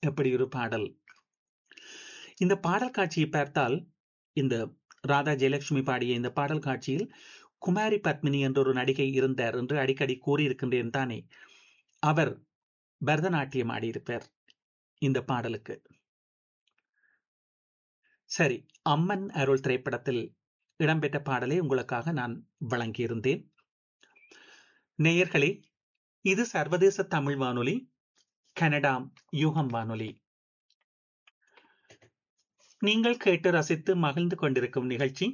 எப்படி ஒரு பாடல் இந்த பாடல் காட்சியை பார்த்தால் இந்த ராதா ஜெயலட்சுமி பாடிய இந்த பாடல் காட்சியில் குமாரி பத்மினி என்ற ஒரு நடிகை இருந்தார் என்று அடிக்கடி கூறியிருக்கின்றேன் தானே அவர் பரதநாட்டியம் ஆடியிருப்பார் இந்த பாடலுக்கு சரி அம்மன் அருள் திரைப்படத்தில் இடம்பெற்ற பாடலை உங்களுக்காக நான் வழங்கியிருந்தேன் நேயர்களே இது சர்வதேச தமிழ் வானொலி கனடா யூகம் வானொலி நீங்கள் கேட்டு ரசித்து மகிழ்ந்து கொண்டிருக்கும் நிகழ்ச்சி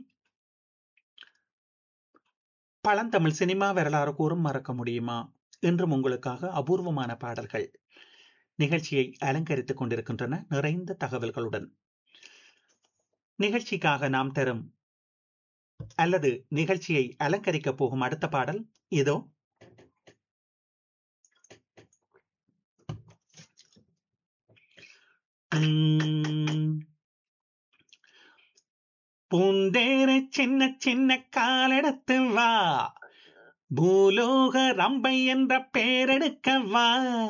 பழந்தமிழ் சினிமா வரலாறு கூறும் மறக்க முடியுமா என்றும் உங்களுக்காக அபூர்வமான பாடல்கள் நிகழ்ச்சியை அலங்கரித்துக் கொண்டிருக்கின்றன நிறைந்த தகவல்களுடன் நிகழ்ச்சிக்காக நாம் தரும் அல்லது நிகழ்ச்சியை அலங்கரிக்க போகும் அடுத்த பாடல் இதோ பூந்தேர சின்ன சின்ன காலெடுத்து வா பூலோக ரம்பை என்ற பேரெடுக்க வா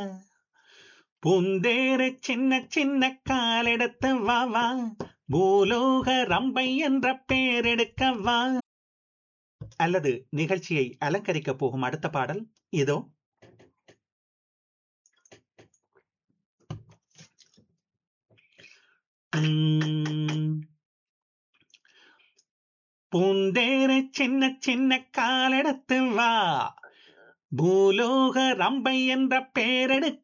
பூந்தேர சின்ன சின்ன காலெடுத்து வா வா பூலோக ரம்பை என்ற பேரெடுக்க வா அல்லது நிகழ்ச்சியை அலங்கரிக்க போகும் அடுத்த பாடல் இதோ பூந்தேர சின்ன சின்ன காலெடுத்து வா பூலோக ரம்பை என்ற பேரெடுக்க